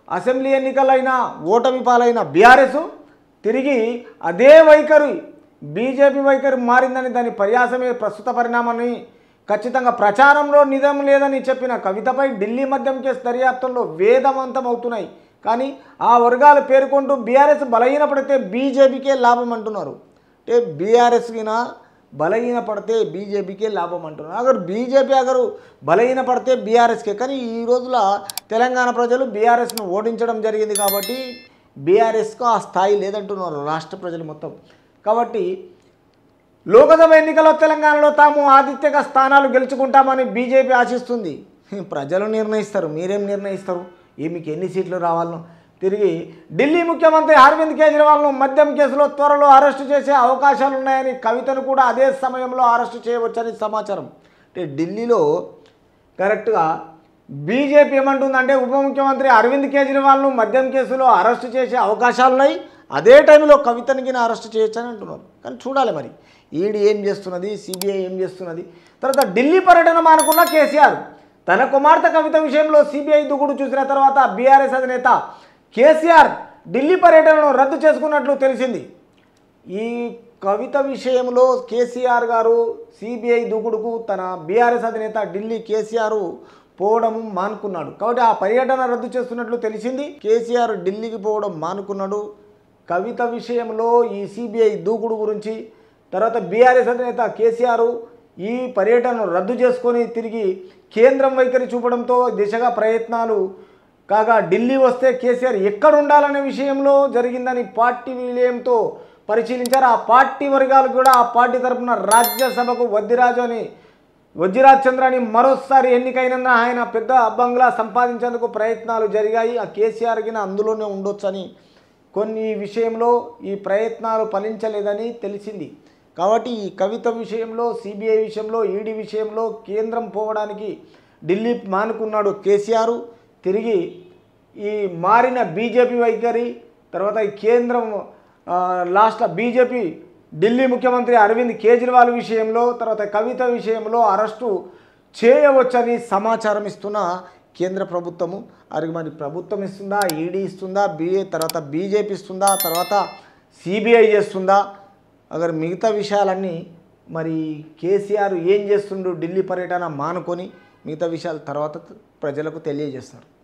assembly ఎన్నికలైన ఓటమి పాలైన BRS తిరిగి అదే వైఖరి బీజేపీ వైఖరి మారిందని దాని పర్యాసమే ప్రస్తుత పరిణామాన్ని ఖచ్చితంగా ప్రచారంలో నిజం లేదని చెప్పిన కవితపై ఢిల్లీ మద్యం కేసు దర్యాప్తుల్లో వేదవంతం అవుతున్నాయి కానీ ఆ వర్గాలు పేర్కొంటూ బీఆర్ఎస్ బలహీనపడితే బీజేపీకే లాభం అంటున్నారు అంటే బీఆర్ఎస్కినా బలహీన పడితే బీజేపీకే లాభం అంటున్నారు అగరు బీజేపీ అగరు బలహీన పడితే బీఆర్ఎస్కే కానీ ఈ రోజుల తెలంగాణ ప్రజలు బీఆర్ఎస్ను ఓడించడం జరిగింది కాబట్టి బీఆర్ఎస్కు ఆ స్థాయి లేదంటున్నారు రాష్ట్ర ప్రజలు మొత్తం కాబట్టి లోకసభ ఎన్నికల్లో తెలంగాణలో తాము ఆదిత్యక స్థానాలు గెలుచుకుంటామని బీజేపీ ఆశిస్తుంది ప్రజలు నిర్ణయిస్తారు మీరేం నిర్ణయిస్తారు ఏ మీకు ఎన్ని సీట్లు రావాలనో తిరిగి ఢిల్లీ ముఖ్యమంత్రి అరవింద్ కేజ్రీవాల్ను మద్యం కేసులో త్వరలో అరెస్టు చేసే అవకాశాలు ఉన్నాయని కవితను కూడా అదే సమయంలో అరెస్టు చేయవచ్చని సమాచారం అంటే ఢిల్లీలో కరెక్ట్గా బీజేపీ ఏమంటుందంటే ఉప ముఖ్యమంత్రి అరవింద్ కేజ్రీవాల్ను మద్యం కేసులో అరెస్టు చేసే అవకాశాలు ఉన్నాయి అదే టైంలో కవితని కింద అరెస్ట్ చేయొచ్చని అంటున్నారు కానీ చూడాలి మరి ఈడీ ఏం చేస్తున్నది సిబిఐ ఏం చేస్తున్నది తర్వాత ఢిల్లీ పర్యటన మానుకున్న కేసీఆర్ తన కుమార్తె కవిత విషయంలో సిబిఐ దూకుడు చూసిన తర్వాత బీఆర్ఎస్ అధినేత కేసీఆర్ ఢిల్లీ పర్యటనను రద్దు చేసుకున్నట్లు తెలిసింది ఈ కవిత విషయంలో కేసీఆర్ గారు సిబిఐ దూకుడుకు తన బీఆర్ఎస్ అధినేత ఢిల్లీ కేసీఆర్ పోవడం మానుకున్నాడు కాబట్టి ఆ పర్యటన రద్దు చేస్తున్నట్లు తెలిసింది కేసీఆర్ ఢిల్లీకి పోవడం మానుకున్నాడు కవిత విషయంలో ఈ సిబిఐ దూకుడు గురించి తర్వాత బీఆర్ఎస్ అధినేత కేసీఆర్ ఈ పర్యటనను రద్దు చేసుకొని తిరిగి కేంద్రం వైఖరి చూపడంతో దిశగా ప్రయత్నాలు కాగా ఢిల్లీ వస్తే కేసీఆర్ ఎక్కడ ఉండాలనే విషయంలో జరిగిందని పార్టీ విలయంతో పరిశీలించారు ఆ పార్టీ వర్గాలు కూడా ఆ పార్టీ తరపున రాజ్యసభకు వద్దిరాజు అని వజ్రాజ్ చంద్రాని మరోసారి ఎన్నికైనందున ఆయన పెద్ద బంగ్లా సంపాదించేందుకు ప్రయత్నాలు జరిగాయి ఆ కేసీఆర్ కింద అందులోనే ఉండొచ్చని కొన్ని విషయంలో ఈ ప్రయత్నాలు ఫలించలేదని తెలిసింది కాబట్టి ఈ కవిత విషయంలో సిబిఐ విషయంలో ఈడీ విషయంలో కేంద్రం పోవడానికి ఢిల్లీ మానుకున్నాడు కేసీఆర్ తిరిగి ఈ మారిన బీజేపీ వైఖరి తర్వాత ఈ కేంద్రం ఆ, లాస్ట్ బీజేపీ ఢిల్లీ ముఖ్యమంత్రి అరవింద్ కేజ్రీవాల్ విషయంలో తర్వాత కవిత విషయంలో అరెస్టు చేయవచ్చని సమాచారం ఇస్తున్న కేంద్ర ప్రభుత్వము అది మరి ప్రభుత్వం ఇస్తుందా ఈడీ ఇస్తుందా బీఏ తర్వాత బీజేపీ ఇస్తుందా తర్వాత సిబిఐ చేస్తుందా అగర్ మిగతా విషయాలన్నీ మరి కేసీఆర్ ఏం చేస్తుండు ఢిల్లీ పర్యటన మానుకొని మిగతా విషయాలు తర్వాత ప్రజలకు తెలియజేస్తారు